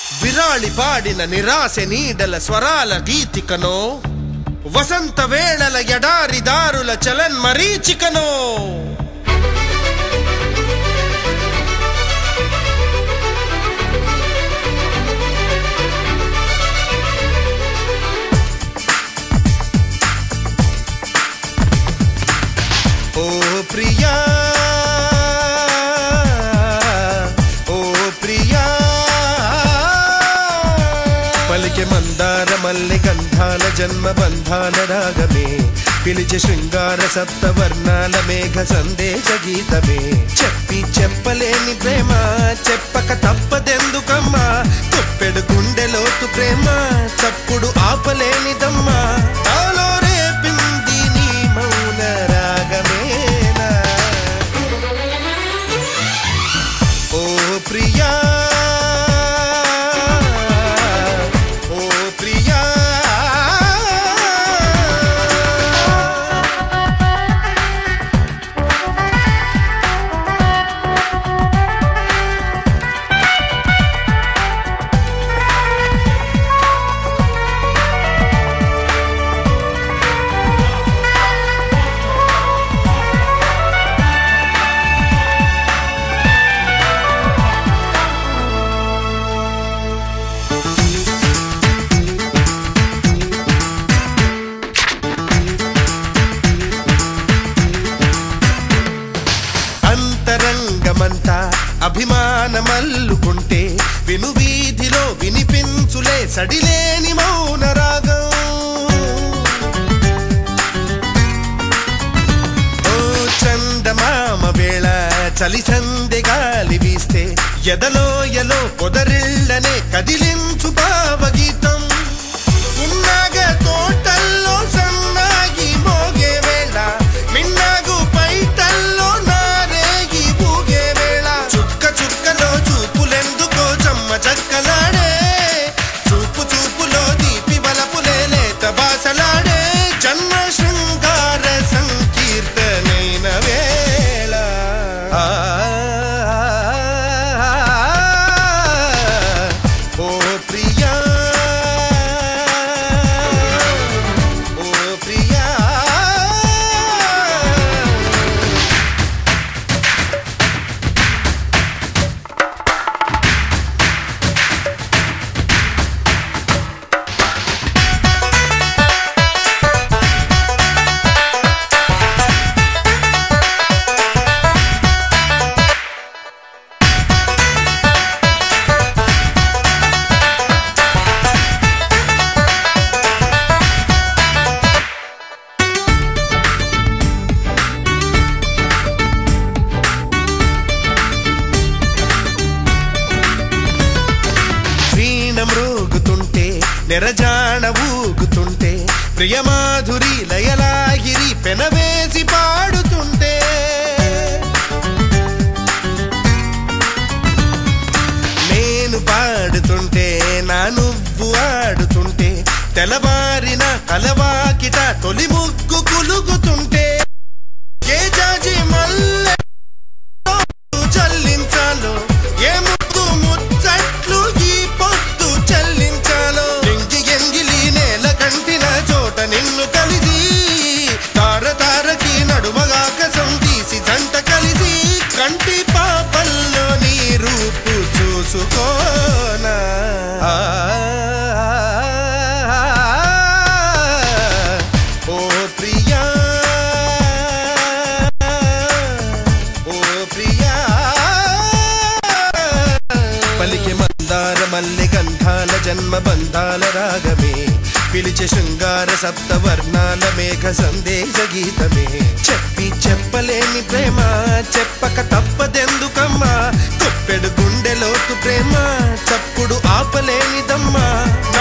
విరాళి పాడిన నిరాశ నీడల స్వరాల గీతికనో వసంత వేళల ఎడారి దారుల చలన్ మరీచికనో ఓ ప్రియా ఓ ప్రియా పలికె మందార మల్లె గంధాల జన్మ బంధాల రాగమే పిలిచే శృంగార సప్త వర్ణాల మేఘ సందేశ గీతమే చెప్పి చెప్పలేని ప్రేమ చెప్పక తప్పదెందుకమ్మా తుప్పెడు గుండెలోతు ప్రేమ చప్పుడు ఆపలేనిదమ్మా నాలో రేపింది నీ మౌన రాగమేనా ఓ ప్రియా ఓ ప్రియా అంతరంగమంతా అభిమానమల్లుకుంటే విను వీధిలో వినిపించులే సడిలేని మౌన రాగం ఓ చందమామ వేళ చలి సందె గాలి వీస్తే ఎదలో ఎలో పొదరిళ్ళనే కదిలించు భావగీతం ఉన్నాగ తోటల్లో సన్నాగి మోగే వేళ మిన్నాగు పైటల్లో నారేగి ఊగే వేళ చుక్క చుక్కలో చూపులెందుకో చమ్మ చక్కలాడే చూపు చూపులో దీపి వలపులే లేత బాసలాడే జన్మ శృంగార సంకీర్తనైన వేళ ఆ, ఓ ప్రియా ఓ ప్రియా వీణ మ్రోగుతుంటే నెరజాణ ఊగుతుంటే ప్రియమాధురి లయలాగిరి పెనవేసి పాడుతుంటే నేను పాడుతుంటే నా నువ్వు ఆడుతుంటే తెల్లవారిన కలవాకిట తొలి ముగ్గు కులుగుతుంటే ఏ జాజి మల్లె చల్లించాలో ఏ ముద్దు ముచ్చట్లు ఈ పొద్దు చెల్లించాలో ఎంగి ఎంగిలి నేల కంటిన చోట నిన్ను కలిసి తార తారకి నడుమగాకసం తీసి జంట కలిసి కంటి పాపల్లో నీ రూపు చూసుకోనా ఆ, ఓ ప్రియా ఓ ప్రియా పలికి మందార మల్లె గంధాల జన్మ బంధాల రాగమే పిలిచే శృంగార సప్త వర్ణాల మేఘ సందేశ గీతమే చెప్పి చెప్పలేని ప్రేమ చెప్పక తప్పదెందుకమ్మా కొప్పెడు గుండెలోతు ప్రేమ చప్పుడు ఆపలేనిదమ్మా